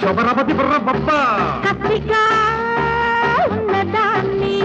శుభరపతి బుర్ర బొబ్బ కత్తిగా ఉన్నదాన్ని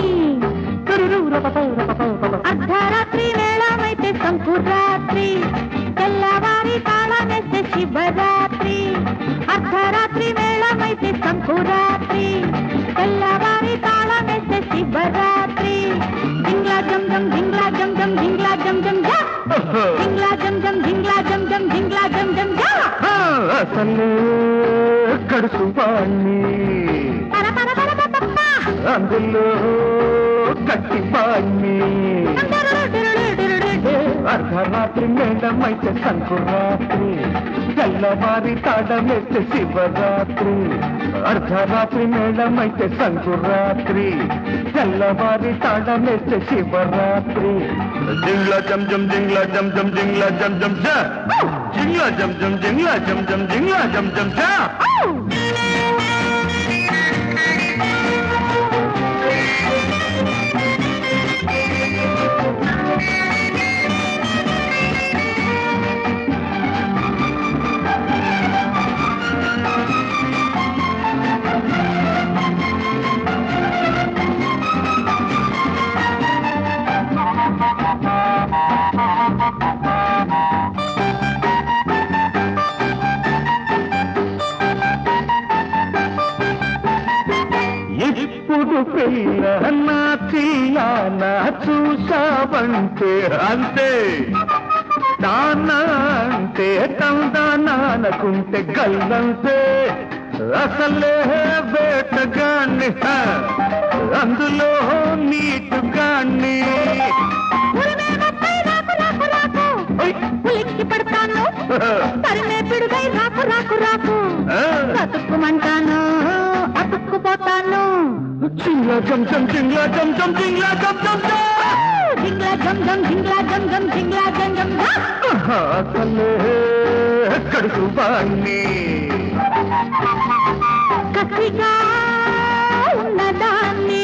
అర్ధరాత్రి వేళమైతే సంకురాత్రి తెల్లవారి తాళమేస్తే శివరాత్రి అర్ధరాత్రి వేళమైతే సంకురాత్రి తెల్లవారి తాళమేస్తే శివరాత్రి జింగ్లా జం జం జింగ్లా జం జం జింగ్లా జం జం జా జింగ్లా జం జం జింగ్లా జం జం జింగ్లా జం జం జా అసలు కడుసు వాణ్ణి పర పర పర పర పప్ప. అందులో కట్టి వాణ్ణి అర్ధరాత్రి మేడమైతే సంకురాత్రి తెల్లవారి తాడమైతే శివరాత్రి అర్ధరాత్రి మేడమైతే సంకురాత్రి తెల్లవారి తాడమైతే శివరాత్రి జింగ్లా జం జం జింగ్లా జం జం జింగ్లా జం జం జా జింగ్లా జం జం జింగ్లా జం జం జింగ్లా జం జం జా ఇప్పుడు పిల్ల నా చిల్లాన చూసావంటే అంతే దానా అంటే తందానానుకుంటే గల్లంతే అసలే వేటగాన్ని హ, అందులో నీటుగాన్ని ఓయ్. ఉలిక్కి పడతాను తరిమే పిడుగై రాకు రాకు రాకు ఆ. బతుకుమంటాను అతుక్కుపోతాను జింగ్లా జం జం జింగ్లా జం జం జింగ్లా జం జం జం జింగ్లా జం జం జింగ్లా జం జం జింగ్లా జం జం జా. అసలే కడుపు వాణ్ణి కసిగా ఉన్నదాన్ని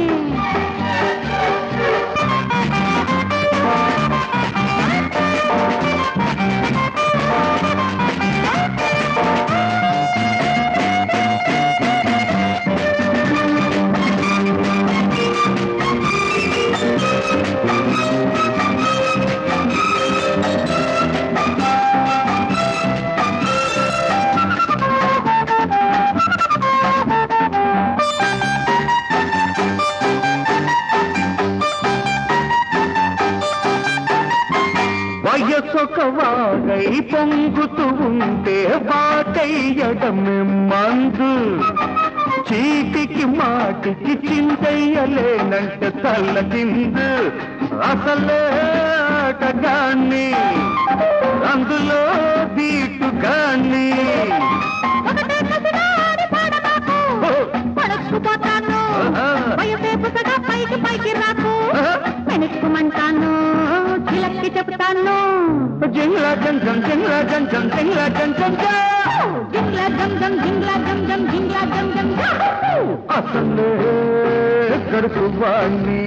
వయసొక వాగై పొంగుతూ ఉంటే వాటయ్యడమే మందు చీటికి మాటికి చింతయ్యలేనంటే తల్ల కిందు అసలే ఆటగాన్ని అందులో దీటుగాన్ని ఒకటే కసిగా ఆడి పాడమాకు పడక్కుపోతాను ఆహా. వయసేపుసగా పైకి పైకి రాకు ఆహా. వెనక్కుమంటాను చిలక్కి చెప్తాను జింగ్లా జం జం జింగ్లా జం జం జింగ్లా జం జం జా. జింగ్లా జం జం జింగ్లా జం జం జింగ్లా జం జం జా. అసలే గడుపు వాణ్ణి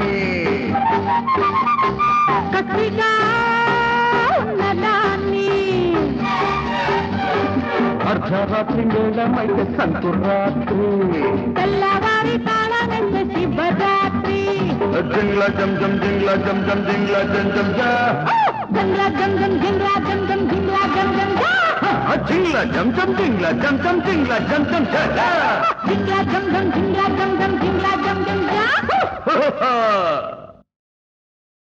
కసిగా ఉన్నదాన్ని అర్ధరాత్రి మేళమైతే సంకురాత్రి తెల్లవారి తాళమెత్తే శివరాత్రి జింగ్లా జం జం జింగ్లా జం జం జింగ్లా జం జం జా జింగ్లా జం జం జింగ్లా జం జం జింగ్లా జం జం జా. ఆ జింగ్లా జం జం జింగ్లా జం జం జింగ్లా జం జం జా జా. జింగ్లా జం జం జింగ్లా జం జం జింగ్లా జం జం జా. హో, హో, హో.